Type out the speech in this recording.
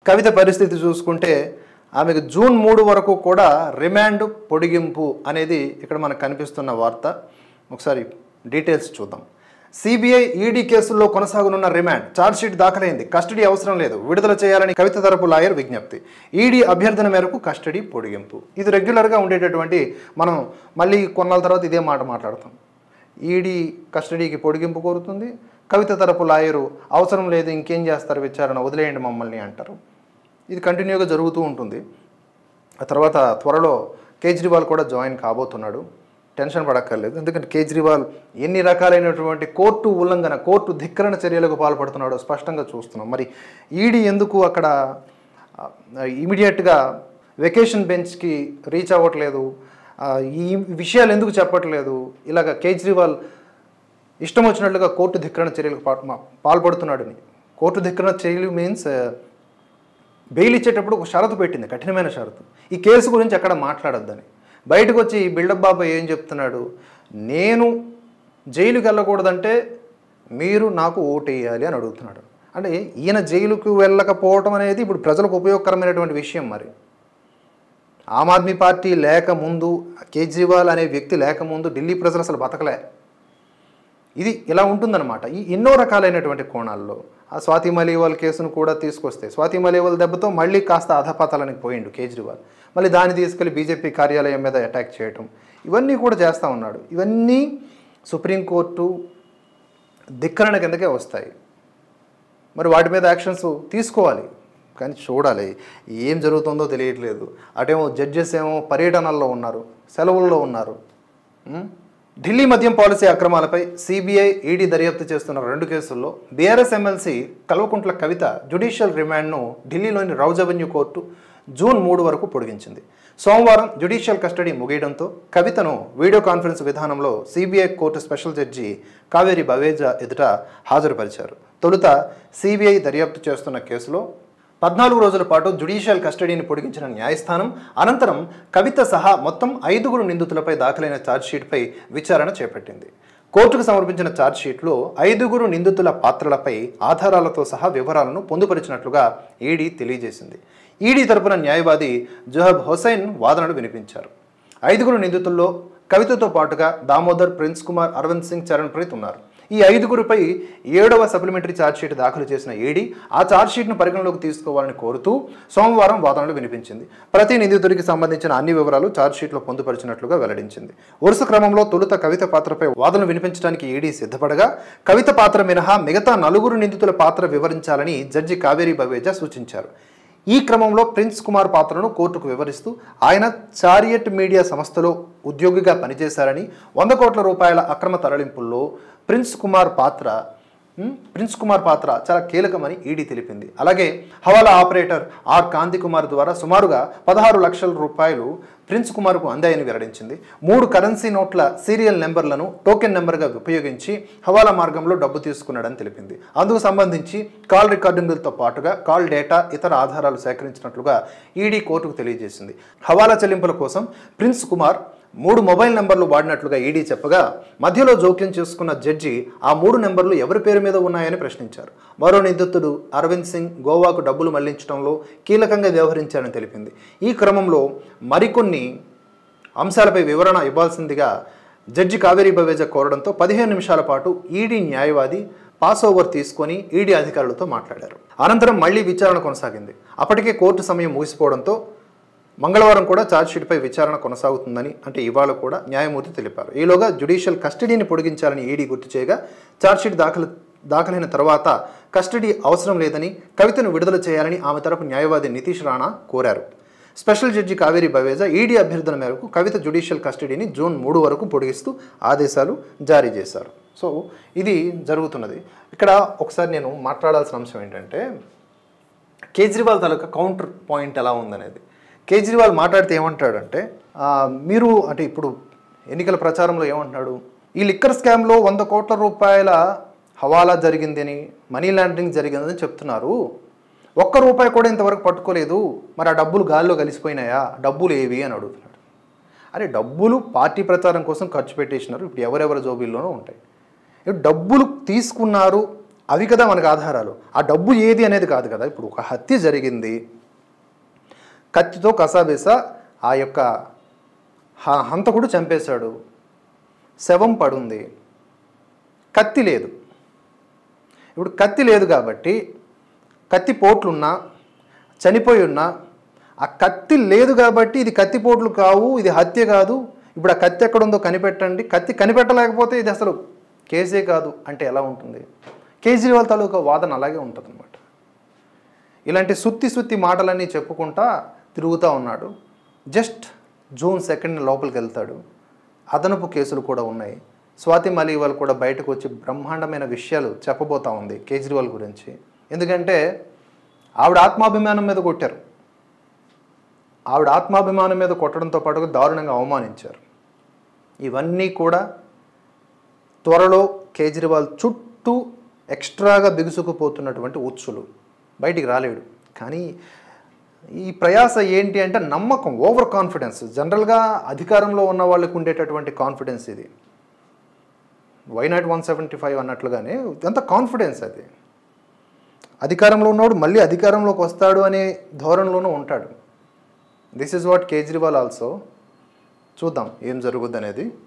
కవిత పరిస్థితి చూసుకుంటే ఆమెకు జూన్ మూడు వరకు కూడా రిమాండ్ పొడిగింపు అనేది ఇక్కడ మనకు కనిపిస్తున్న వార్త ఒకసారి డీటెయిల్స్ చూద్దాం సిబిఐ ఈడీ కేసుల్లో కొనసాగనున్న రిమాండ్ ఛార్జ్షీట్ దాఖలైంది కస్టడీ అవసరం లేదు విడుదల చేయాలని కవిత తరపు లాయర్ విజ్ఞప్తి ఈడీ అభ్యర్థన మేరకు కస్టడీ పొడిగింపు ఇది రెగ్యులర్గా ఉండేటటువంటి మనం మళ్ళీ కొన్నాళ్ళ తర్వాత ఇదే మాట మాట్లాడతాం ఈడీ కస్టడీకి పొడిగింపు కోరుతుంది కవిత తరపు లాయరు అవసరం లేదు ఇంకేం చేస్తారు విచారణ వదిలేయండి మమ్మల్ని అంటారు ఇది కంటిన్యూగా జరుగుతూ ఉంటుంది ఆ తర్వాత త్వరలో కేజ్రీవాల్ కూడా జాయిన్ కాబోతున్నాడు టెన్షన్ పడక్కర్లేదు ఎందుకంటే కేజ్రీవాల్ ఎన్ని రకాలైనటువంటి కోర్టు ఉల్లంఘన కోర్టు ధిక్కరణ చర్యలకు పాల్పడుతున్నాడో స్పష్టంగా చూస్తున్నాం మరి ఈడీ ఎందుకు అక్కడ ఇమీడియట్గా వెకేషన్ బెంచ్కి రీచ్ అవ్వట్లేదు ఆ, ఈ విషయాలు ఎందుకు చెప్పట్లేదు ఇలాగ కేజ్రీవాల్ ఇష్టం వచ్చినట్లుగా కోర్టు ధిక్కరణ చర్యలకు పా- మా- పాల్పడుతున్నాడని కోర్టు ధిక్కరణ చర్యలు మీన్స్ బెయిల్ ఇచ్చేటప్పుడు ఒక షరతు పెట్టింది కఠినమైన షరతు ఈ కేసు గురించి ఎక్కడ మాట్లాడొద్దని బయటకు వచ్చి ఈ బిల్డప్ బాబాయ్ ఏం చెప్తున్నాడు నేను జైలుకి వెళ్ళకూడదంటే మీరు నాకు ఓటు వేయాలి అని అడుగుతున్నాడు అంటే ఈయన జైలుకు వెళ్ళకపోవటం అనేది ఇప్పుడు ప్రజలకు ఉపయోగకరమైనటువంటి విషయం మరి ఆమ్ ఆద్మీ పార్టీ లేకముందు కేజ్రీవాల్ అనే వ్యక్తి లేకముందు ఢిల్లీ ప్రజలు అసలు బతకలే ఇది ఇలా ఉంటుందన్నమాట ఈ ఎన్నో రకాలైనటువంటి కోణాల్లో ఆ స్వాతి మలీవాల్ కేసును కూడా తీసుకొస్తే స్వాతి మలీవాల్ దెబ్బతో మళ్ళీ కాస్త అధపతలానికి పోయిండు కేజ్రీవాల్ మళ్ళీ దాన్ని తీసుకెళ్లి బీజేపీ కార్యాలయం మీద అటాక్ చేయటం ఇవన్నీ కూడా చేస్తూ ఉన్నాడు ఇవన్నీ సుప్రీంకోర్టు ధిక్కరణ కిందకే వస్తాయి మరి వాటి మీద యాక్షన్స్ తీసుకోవాలి కానీ చూడాలి ఏం జరుగుతుందో తెలియట్లేదు అటేమో జడ్జెస్ ఏమో పర్యటనల్లో ఉన్నారు సెలవుల్లో ఉన్నారు ఉం? ఢిల్లీ మద్యం పాలసీ అక్రమాలపై సిబిఐ ఈడీ దర్యాప్తు చేస్తున్న రెండు కేసుల్లో BRS MLC Kalvakuntla Kavitha judicial రిమాండ్ను ఢిల్లీలోని రౌజ్ అవెన్యూ కోర్టు జూన్ మూడు వరకు పొడిగించింది సోమవారం జ్యుడిషియల్ కస్టడీ ముగియడంతో కవితను వీడియో కాన్ఫరెన్స్ విధానంలో CBI court special judge Kaveri Baweja ఎదుట హాజరుపరిచారు తొలుత సిబిఐ దర్యాప్తు చేస్తున్న కేసులో పద్నాలుగు రోజుల పాటు జ్యుడిషియల్ కస్టడీని పొడిగించిన న్యాయస్థానం అనంతరం కవిత సహా మొత్తం ఐదుగురు నిందితులపై దాఖలైన ఛార్జ్షీట్పై విచారణ చేపట్టింది కోర్టుకు సమర్పించిన ఛార్జ్షీట్లో ఐదుగురు నిందితుల పాత్రలపై ఆధారాలతో సహా వివరాలను పొందుపరిచినట్లుగా ఈడీ తెలియజేసింది ఈడీ తరపున న్యాయవాది జుహబ్ హుసైన్ వాదనలు వినిపించారు ఐదుగురు నిందితుల్లో కవితతో పాటుగా దామోదర్ ప్రిన్స్ కుమార్ అరవింద్ సింగ్ చరణ్ ప్రీత్ ఉన్నారు ఈ ఐదుగురిపై ఏడవ సప్లిమెంటరీ ఛార్జ్షీట్ దాఖలు చేసిన ఈడీ ఆ ఛార్జ్షీట్ను పరిగణలోకి తీసుకోవాలని కోరుతూ సోమవారం వాదనలు వినిపించింది ప్రతి నిందితుడికి సంబంధించిన అన్ని వివరాలు ఛార్జ్షీట్లో పొందుపరిచినట్లుగా వెల్లడించింది వరుస క్రమంలో తొలుత కవిత పాత్రపై వాదనలు వినిపించడానికి ఈడీ సిద్ధపడగా కవిత పాత్ర మినహా మిగతా నలుగురు నిందితుల పాత్ర వివరించాలని జడ్జి కావేరి బవేజా సూచించారు ఈ క్రమంలో ప్రిన్స్ కుమార్ పాత్రను కోర్టుకు వివరిస్తూ ఆయన చారియట్ మీడియా సంస్థలో ఉద్యోగిగా పనిచేశారని వంద కోట్ల రూపాయల అక్రమ తరలింపుల్లో ప్రిన్స్ కుమార్ పాత్ర ఉమ్, ప్రిన్స్ కుమార్ పాత్ర చాలా కీలకమని ఈడీ తెలిపింది అలాగే హవాలా ఆపరేటర్ ఆర్ కాంతి కుమార్ ద్వారా సుమారుగా పదహారు లక్షల రూపాయలు ప్రిన్స్ కుమార్కు అందాయని వెల్లడించింది మూడు కరెన్సీ నోట్ల సీరియల్ నెంబర్లను టోకెన్ నెంబర్గా ఉపయోగించి హవాలా మార్గంలో డబ్బు తీసుకున్నాడని తెలిపింది అందుకు సంబంధించి కాల్ రికార్డింగులతో పాటుగా కాల్ డేటా ఇతర ఆధారాలు సేకరించినట్లుగా ఈడీ కోర్టుకు తెలియజేసింది హవాలా చెల్లింపుల కోసం ప్రిన్స్ కుమార్ మూడు మొబైల్ నెంబర్లు వాడినట్లుగా ఈడీ చెప్పగా మధ్యలో జోక్యం చేసుకున్న జడ్జి ఆ మూడు నెంబర్లు ఎవరి పేరు మీద ఉన్నాయని ప్రశ్నించారు మరో నిందితుడు అరవింద్ సింగ్ గోవాకు డబ్బులు మళ్లించడంలో కీలకంగా వ్యవహరించారని తెలిపింది ఈ క్రమంలో మరికొన్ని అంశాలపై వివరణ ఇవ్వాల్సిందిగా జడ్జి కావేరీ బవేజ కోరడంతో పదిహేను నిమిషాల పాటు ఈడీ న్యాయవాది పాస్ ఓవర్ తీసుకొని ఈడీ అధికారులతో మాట్లాడారు అనంతరం మళ్లీ విచారణ కొనసాగింది అప్పటికే కోర్టు సమయం ముగిసిపోవడంతో మంగళవారం కూడా ఛార్జ్షీట్పై విచారణ కొనసాగుతుందని అంటే ఇవాళ కూడా న్యాయమూర్తి తెలిపారు ఈలోగా జ్యుడిషియల్ కస్టడీని పొడిగించాలని ఈడీ గుర్తు చేయగా ఛార్జ్షీట్ దాఖలు దాఖలైన తర్వాత కస్టడీ అవసరం లేదని కవితను విడుదల చేయాలని ఆమె తరపు న్యాయవాది నితీష్ రాణా కోరారు special judge Kaveri Baweja ED అభ్యర్థన మేరకు కవిత జ్యుడిషియల్ కస్టడీని జూన్ మూడు వరకు పొడిగిస్తూ ఆదేశాలు జారీ చేశారు సో ఇది జరుగుతున్నది ఇక్కడ ఒకసారి నేను మాట్లాడాల్సిన అంశం ఏంటంటే కేజ్రీవాల్ తాలూకా కౌంటర్ పాయింట్ ఎలా ఉందనేది కేజ్రీవాల్ మాట్లాడితే ఏమంటాడంటే ఆ, మీరు అంటే ఇప్పుడు ఎన్నికల ప్రచారంలో ఏమంటున్నాడు ఈ లిక్కర్ స్కామ్లో వంద కోట్ల రూపాయల హవాలా జరిగిందని మనీ లాండరింగ్ జరిగిందని చెప్తున్నారు ఒక్క రూపాయి కూడా ఇంతవరకు పట్టుకోలేదు మరి ఆ డబ్బులు గాల్లో కలిసిపోయినాయా డబ్బులు ఏవి అని అడుగుతున్నాడు అరే డబ్బులు పార్టీ ప్రచారం కోసం ఖర్చు పెట్టేసినారు ఇప్పుడు ఎవరెవరి జోబీల్లోనూ ఉంటాయి ఇప్పుడు డబ్బులు తీసుకున్నారు అవి కదా మనకు ఆధారాలు ఆ డబ్బు ఏది అనేది కాదు కదా ఇప్పుడు ఒక హత్య జరిగింది కత్తితో కసాబేసా ఆ యొక్క హ- హంతకుడు చంపేశాడు శవం పడుంది కత్తి లేదు ఇప్పుడు కత్తి లేదు కాబట్టి కత్తి పోట్లున్నా చనిపోయి ఉన్నా ఆ కత్తి లేదు కాబట్టి ఇది కత్తి పోట్లు కావు ఇది హత్య కాదు ఇప్పుడు ఆ కత్తి ఎక్కడుందో కనిపెట్టండి కత్తి కనిపెట్టలేకపోతే ఇది అసలు కేసే కాదు అంటే ఎలా ఉంటుంది కేజ్రీవాల్ తాలూకా వాదన అలాగే ఉంటుంది అనమాట ఇలాంటి సుత్తి సుత్తి మాటలన్నీ చెప్పుకుంటా తిరుగుతూ ఉన్నాడు జస్ట్ జూన్ సెకండ్ లోపలికి వెళ్తాడు అదనపు కేసులు కూడా ఉన్నాయి స్వాతి మలీవాల్ కూడా బయటకు వచ్చి బ్రహ్మాండమైన విషయాలు చెప్పబోతా ఉంది కేజ్రీవాల్ గురించి ఎందుకంటే ఆవిడ ఆత్మాభిమానం మీద కొట్టారు ఆవిడ ఆత్మాభిమానం మీద కొట్టడంతో పాటుగా దారుణంగా అవమానించారు ఇవన్నీ కూడా త్వరలో కేజ్రీవాల్ చుట్టూ ఎక్స్ట్రాగా బిగుసుకుపోతున్నటువంటి ఉచ్చులు బయటికి రాలేడు కానీ ఈ ప్రయాస ఏంటి అంటే నమ్మకం ఓవర్ కాన్ఫిడెన్స్ జనరల్గా అధికారంలో ఉన్న వాళ్ళకు ఉండేటటువంటి కాన్ఫిడెన్స్ ఇది why not one seventy five అన్నట్లుగానే ఎంత కాన్ఫిడెన్స్ అది అధికారంలో ఉన్నవాడు మళ్ళీ అధికారంలోకి వస్తాడు అనే ధోరణిలోనూ ఉంటాడు this is what Kejriwal also చూద్దాం ఏం జరుగుద్ది అనేది